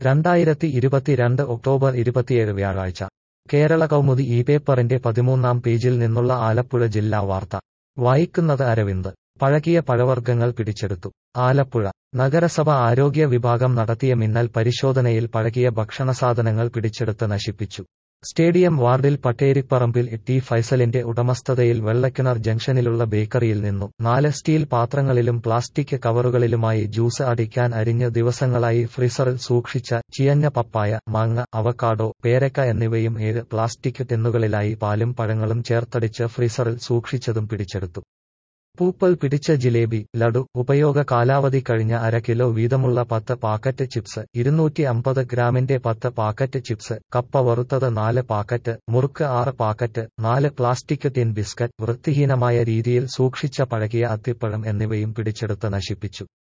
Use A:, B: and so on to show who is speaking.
A: രണ്ടായിരത്തി ഇരുപത്തിരണ്ട് ഒക്ടോബർ ഇരുപത്തിയേഴ് വ്യാഴാഴ്ച കേരള കൗമുദി ഈ പേപ്പറിന്റെ പതിമൂന്നാം പേജിൽ നിന്നുള്ള ആലപ്പുഴ ജില്ലാ വാർത്ത വായിക്കുന്നത് അരവിന്ദ് പഴകിയ പഴവർഗ്ഗങ്ങൾ പിടിച്ചെടുത്തു ആലപ്പുഴ നഗരസഭ ആരോഗ്യ വിഭാഗം നടത്തിയ മിന്നൽ പരിശോധനയിൽ പഴകിയ ഭക്ഷണസാധനങ്ങൾ പിടിച്ചെടുത്ത് നശിപ്പിച്ചു സ്റ്റേഡിയം വാർഡിൽ പട്ടേരിപ്പറമ്പിൽ ടി ഫൈസലിന്റെ ഉടമസ്ഥതയിൽ വെള്ളക്കിണർ ജംഗ്ഷനിലുള്ള ബേക്കറിയിൽ നിന്നും നാല് സ്റ്റീൽ പാത്രങ്ങളിലും പ്ലാസ്റ്റിക് കവറുകളിലുമായി ജ്യൂസ് അടിക്കാൻ അരിഞ്ഞ് ദിവസങ്ങളായി ഫ്രീസറിൽ സൂക്ഷിച്ച ചിയഞ്ഞ പപ്പായ മാങ്ങ അവക്കാഡോ പേരക്ക എന്നിവയും ഏഴ് പ്ലാസ്റ്റിക് ടിന്നുകളിലായി പാലും പഴങ്ങളും ചേർത്തടിച്ച് ഫ്രീസറിൽ സൂക്ഷിച്ചതും പിടിച്ചെടുത്തു പൂപ്പൽ പിടിച്ച ജിലേബി ലഡു ഉപയോഗ കാലാവധി കഴിഞ്ഞ അര കിലോ വീതമുള്ള പത്ത് പാക്കറ്റ് ചിപ്സ് ഇരുന്നൂറ്റി അമ്പത് ഗ്രാമിന്റെ പത്ത് പാക്കറ്റ് ചിപ്സ് കപ്പ വറുത്തത് നാല് പാക്കറ്റ് മുറുക്ക് ആറ് പാക്കറ്റ് നാല് പ്ലാസ്റ്റിക് ടിൻ ബിസ്ക്കറ്റ് വൃത്തിഹീനമായ രീതിയിൽ സൂക്ഷിച്ച പഴകിയ അത്തിപ്പഴം എന്നിവയും പിടിച്ചെടുത്ത് നശിപ്പിച്ചു